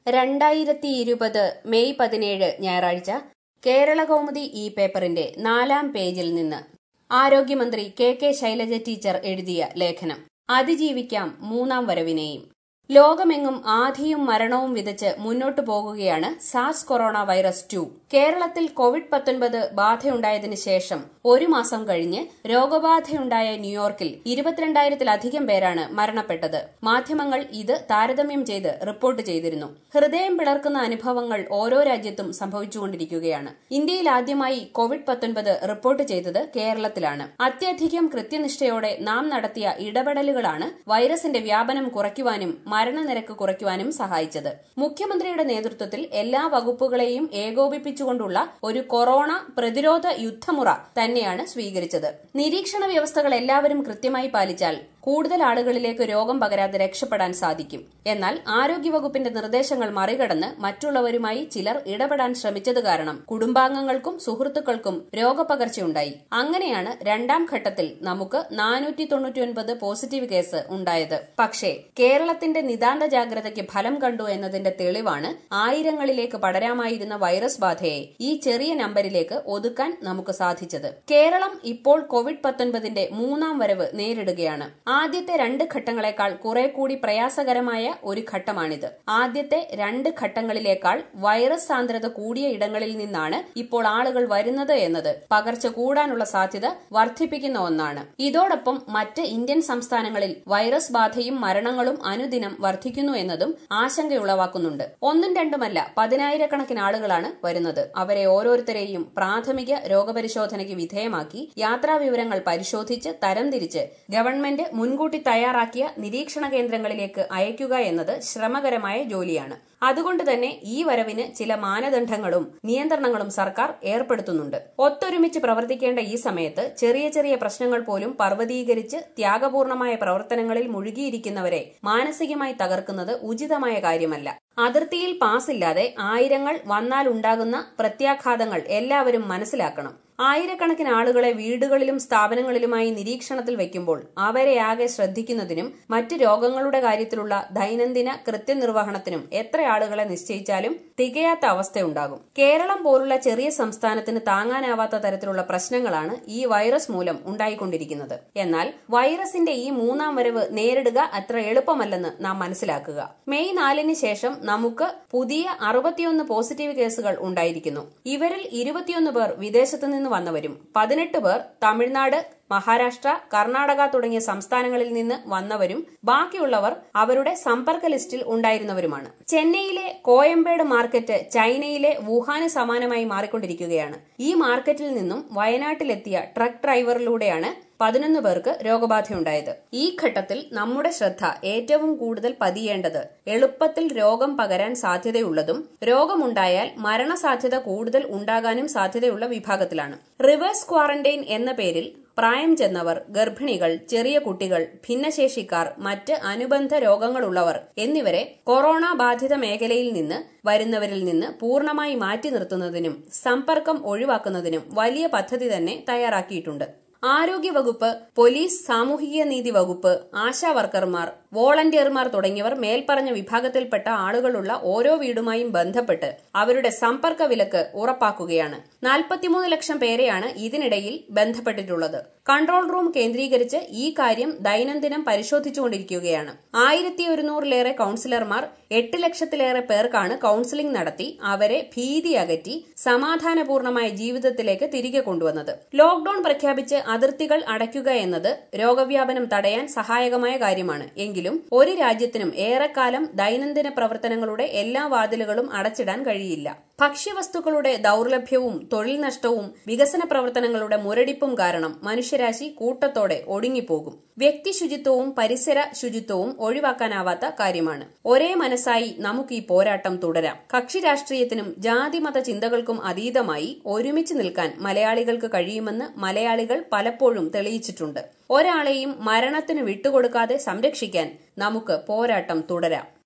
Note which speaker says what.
Speaker 1: രണ്ടായിരത്തി ഇരുപത് മെയ് പതിനേഴ് ഞായറാഴ്ച കേരള കൗമുദി ഈ പേപ്പറിന്റെ നാലാം പേജിൽ നിന്ന് ആരോഗ്യമന്ത്രി കെ കെ ശൈലജ ടീച്ചർ എഴുതിയ ലേഖനം അതിജീവിക്കാം മൂന്നാം വരവിനെയും ലോകമെങ്ങും ആധിയും മരണവും വിതച്ച് മുന്നോട്ടു പോകുകയാണ് സാർസ് കൊറോണ വൈറസ് ടു കേരളത്തിൽ കോവിഡ് പത്തൊൻപത് ബാധയുണ്ടായതിനു ശേഷം ഒരു മാസം കഴിഞ്ഞ് രോഗബാധയുണ്ടായ ന്യൂയോർക്കിൽ ഇരുപത്തിരണ്ടായിരത്തിലധികം പേരാണ് മരണപ്പെട്ടത് മാധ്യമങ്ങൾ ഇത് താരതമ്യം ചെയ്ത് റിപ്പോർട്ട് ചെയ്തിരുന്നു ഹൃദയം പിളർക്കുന്ന അനുഭവങ്ങൾ ഓരോ രാജ്യത്തും സംഭവിച്ചുകൊണ്ടിരിക്കുകയാണ് ഇന്ത്യയിൽ ആദ്യമായി കോവിഡ് പത്തൊൻപത് റിപ്പോർട്ട് ചെയ്തത് കേരളത്തിലാണ് അത്യധികം കൃത്യനിഷ്ഠയോടെ നാം നടത്തിയ ഇടപെടലുകളാണ് വൈറസിന്റെ വ്യാപനം കുറയ്ക്കുവാനും മരണനിരക്ക് കുറയ്ക്കുവാനും സഹായിച്ചത് മുഖ്യമന്ത്രിയുടെ നേതൃത്വത്തിൽ എല്ലാ വകുപ്പുകളെയും ഏകോപിപ്പിച്ചുകൊണ്ടുള്ള ഒരു കൊറോണ പ്രതിരോധ യുദ്ധമുറ തന്നെയാണ് സ്വീകരിച്ചത് നിരീക്ഷണ വ്യവസ്ഥകൾ എല്ലാവരും കൃത്യമായി പാലിച്ചാൽ കൂടുതൽ ആളുകളിലേക്ക് രോഗം പകരാതെ രക്ഷപ്പെടാൻ സാധിക്കും എന്നാൽ ആരോഗ്യവകുപ്പിന്റെ നിർദ്ദേശങ്ങൾ മറികടന്ന് മറ്റുള്ളവരുമായി ചിലർ ഇടപെടാൻ ശ്രമിച്ചത് കാരണം കുടുംബാംഗങ്ങൾക്കും സുഹൃത്തുക്കൾക്കും രോഗപകർച്ചയുണ്ടായി അങ്ങനെയാണ് രണ്ടാം ഘട്ടത്തിൽ നമുക്ക് നാനൂറ്റി തൊണ്ണൂറ്റിയൊൻപത് പോസിറ്റീവ് കേസ് ഉണ്ടായത് പക്ഷേ കേരളത്തിന്റെ നിതാന്ത ജാഗ്രതയ്ക്ക് ഫലം കണ്ടു എന്നതിന്റെ തെളിവാണ് ആയിരങ്ങളിലേക്ക് പടരാമായിരുന്ന വൈറസ് ബാധയെ ഈ ചെറിയ നമ്പരിലേക്ക് ഒതുക്കാൻ നമുക്ക് സാധിച്ചത് കേരളം ഇപ്പോൾ കോവിഡ് പത്തൊൻപതിന്റെ മൂന്നാം വരവ് നേരിടുകയാണ് ആദ്യത്തെ രണ്ട് ഘട്ടങ്ങളെക്കാൾ കുറെ കൂടി പ്രയാസകരമായ ഒരു ഘട്ടമാണിത് ആദ്യത്തെ രണ്ട് ഘട്ടങ്ങളിലേക്കാൾ വൈറസ് സാന്ദ്രത കൂടിയ ഇടങ്ങളിൽ നിന്നാണ് ഇപ്പോൾ ആളുകൾ വരുന്നത് എന്നത് പകർച്ച കൂടാനുള്ള സാധ്യത വർദ്ധിപ്പിക്കുന്ന ഒന്നാണ് ഇതോടൊപ്പം മറ്റ് ഇന്ത്യൻ സംസ്ഥാനങ്ങളിൽ വൈറസ് ബാധയും മരണങ്ങളും അനുദിനം വർദ്ധിക്കുന്നു എന്നതും ആശങ്കയുളവാക്കുന്നുണ്ട് ഒന്നും രണ്ടുമല്ല പതിനായിരക്കണക്കിന് ആളുകളാണ് വരുന്നത് അവരെ ഓരോരുത്തരെയും പ്രാഥമിക രോഗപരിശോധനയ്ക്ക് വിധേയമാക്കി യാത്രാ വിവരങ്ങൾ പരിശോധിച്ച് തരംതിരിച്ച് ഗവൺമെന്റ് മുൻകൂട്ടി തയ്യാറാക്കിയ നിരീക്ഷണ കേന്ദ്രങ്ങളിലേക്ക് അയക്കുക എന്നത് ശ്രമകരമായ ജോലിയാണ് അതുകൊണ്ട് തന്നെ ഈ വരവിന് ചില മാനദണ്ഡങ്ങളും നിയന്ത്രണങ്ങളും സർക്കാർ ഏർപ്പെടുത്തുന്നുണ്ട് ഒത്തൊരുമിച്ച് പ്രവർത്തിക്കേണ്ട ഈ സമയത്ത് ചെറിയ ചെറിയ പ്രശ്നങ്ങൾ പോലും പർവ്വതീകരിച്ച് ത്യാഗപൂർണമായ പ്രവർത്തനങ്ങളിൽ മുഴുകിയിരിക്കുന്നവരെ മാനസികമായി തകർക്കുന്നത് ഉചിതമായ കാര്യമല്ല അതിർത്തിയിൽ പാസില്ലാതെ ആയിരങ്ങൾ വന്നാലുണ്ടാകുന്ന പ്രത്യാഘാതങ്ങൾ എല്ലാവരും മനസ്സിലാക്കണം ആയിരക്കണക്കിന് ആളുകളെ വീടുകളിലും സ്ഥാപനങ്ങളിലുമായി നിരീക്ഷണത്തിൽ വയ്ക്കുമ്പോൾ അവരെ ആകെ ശ്രദ്ധിക്കുന്നതിനും മറ്റ് രോഗങ്ങളുടെ കാര്യത്തിലുള്ള ദൈനംദിന കൃത്യനിർവഹണത്തിനും എത്ര ആളുകളെ നിശ്ചയിച്ചാലും തികയാത്ത അവസ്ഥയുണ്ടാകും കേരളം പോലുള്ള ചെറിയ സംസ്ഥാനത്തിന് താങ്ങാനാവാത്ത തരത്തിലുള്ള പ്രശ്നങ്ങളാണ് ഈ വൈറസ് മൂലം ഉണ്ടായിക്കൊണ്ടിരിക്കുന്നത് എന്നാൽ വൈറസിന്റെ ഈ മൂന്നാം വരവ് നേരിടുക അത്ര എളുപ്പമല്ലെന്ന് നാം മനസ്സിലാക്കുക മെയ് നാലിന് ശേഷം നമുക്ക് പുതിയ അറുപത്തിയൊന്ന് പോസിറ്റീവ് കേസുകൾ ഉണ്ടായിരിക്കുന്നു ഇവരിൽ ഇരുപത്തിയൊന്ന് പേർ വിദേശത്തു നിന്ന് വന്നവരും പതിനെട്ട് പേർ തമിഴ്നാട് മഹാരാഷ്ട്ര കർണാടക തുടങ്ങിയ സംസ്ഥാനങ്ങളിൽ നിന്ന് വന്നവരും ബാക്കിയുള്ളവർ അവരുടെ സമ്പർക്ക ലിസ്റ്റിൽ ഉണ്ടായിരുന്നവരുമാണ് ചെന്നൈയിലെ കോയമ്പേട് മാർക്കറ്റ് ചൈനയിലെ വുഹാന് സമാനമായി മാറിക്കൊണ്ടിരിക്കുകയാണ് ഈ മാർക്കറ്റിൽ നിന്നും വയനാട്ടിലെത്തിയ ട്രക്ക് ഡ്രൈവറിലൂടെയാണ് പതിനൊന്ന് പേർക്ക് രോഗബാധയുണ്ടായത് ഈ ഘട്ടത്തിൽ നമ്മുടെ ശ്രദ്ധ ഏറ്റവും കൂടുതൽ പതിയേണ്ടത് എളുപ്പത്തിൽ രോഗം പകരാൻ സാധ്യതയുള്ളതും രോഗമുണ്ടായാൽ മരണസാധ്യത കൂടുതൽ ഉണ്ടാകാനും സാധ്യതയുള്ള വിഭാഗത്തിലാണ് റിവേഴ്സ് ക്വാറന്റൈൻ എന്ന പേരിൽ പ്രായം ചെന്നവർ ഗർഭിണികൾ ചെറിയ കുട്ടികൾ ഭിന്നശേഷിക്കാർ മറ്റ് അനുബന്ധ രോഗങ്ങളുള്ളവർ എന്നിവരെ കൊറോണ ബാധിത മേഖലയിൽ നിന്ന് വരുന്നവരിൽ നിന്ന് പൂർണ്ണമായി മാറ്റി നിർത്തുന്നതിനും സമ്പർക്കം ഒഴിവാക്കുന്നതിനും വലിയ പദ്ധതി തന്നെ തയ്യാറാക്കിയിട്ടുണ്ട് ആരോഗ്യവകുപ്പ് പോലീസ് സാമൂഹിക നീതി വകുപ്പ് ആശാ വർക്കർമാർ വോളണ്ടിയർമാർ തുടങ്ങിയവർ മേൽപ്പറഞ്ഞ വിഭാഗത്തിൽപ്പെട്ട ആളുകളുള്ള ഓരോ വീടുമായും ബന്ധപ്പെട്ട് അവരുടെ സമ്പർക്ക വിലക്ക് ഉറപ്പാക്കുകയാണ് നാൽപ്പത്തിമൂന്ന് ലക്ഷം പേരെയാണ് ഇതിനിടയിൽ ബന്ധപ്പെട്ടിട്ടുള്ളത് കൺട്രോൾ റൂം കേന്ദ്രീകരിച്ച് ഈ കാര്യം ദൈനംദിനം പരിശോധിച്ചുകൊണ്ടിരിക്കുകയാണ് ആയിരത്തി ഒരുന്നൂറിലേറെ കൌൺസിലർമാർ എട്ട് ലക്ഷത്തിലേറെ പേർക്കാണ് കൌൺസിലിംഗ് നടത്തി അവരെ ഭീതി അകറ്റി സമാധാനപൂർണമായ ജീവിതത്തിലേക്ക് തിരികെ കൊണ്ടുവന്നത് ലോക്ഡൌൺ പ്രഖ്യാപിച്ച് അതിർത്തികൾ അടയ്ക്കുക എന്നത് രോഗവ്യാപനം തടയാൻ സഹായകമായ കാര്യമാണ് എങ്കിലും ഒരു രാജ്യത്തിനും ഏറെക്കാലം ദൈനംദിന പ്രവർത്തനങ്ങളുടെ എല്ലാ വാതിലുകളും അടച്ചിടാൻ കഴിയില്ല ഭക്ഷ്യവസ്തുക്കളുടെ ദൌർലഭ്യവും തൊഴിൽ നഷ്ടവും വികസന പ്രവർത്തനങ്ങളുടെ മുരടിപ്പും കാരണം മനുഷ്യരാശി കൂട്ടത്തോടെ ഒടുങ്ങിപ്പോകും വ്യക്തി ശുചിത്വവും പരിസര ശുചിത്വവും ഒഴിവാക്കാനാവാത്ത കാര്യമാണ് ഒരേ മനസ്സായി നമുക്ക് ഈ പോരാട്ടം തുടരാം കക്ഷി രാഷ്ട്രീയത്തിനും ജാതിമത ചിന്തകൾക്കും അതീതമായി ഒരുമിച്ച് നിൽക്കാൻ മലയാളികൾക്ക് കഴിയുമെന്ന് മലയാളികൾ പലപ്പോഴും തെളിയിച്ചിട്ടുണ്ട് ഒരാളെയും മരണത്തിന് വിട്ടുകൊടുക്കാതെ സംരക്ഷിക്കാൻ നമുക്ക് പോരാട്ടം തുടരാം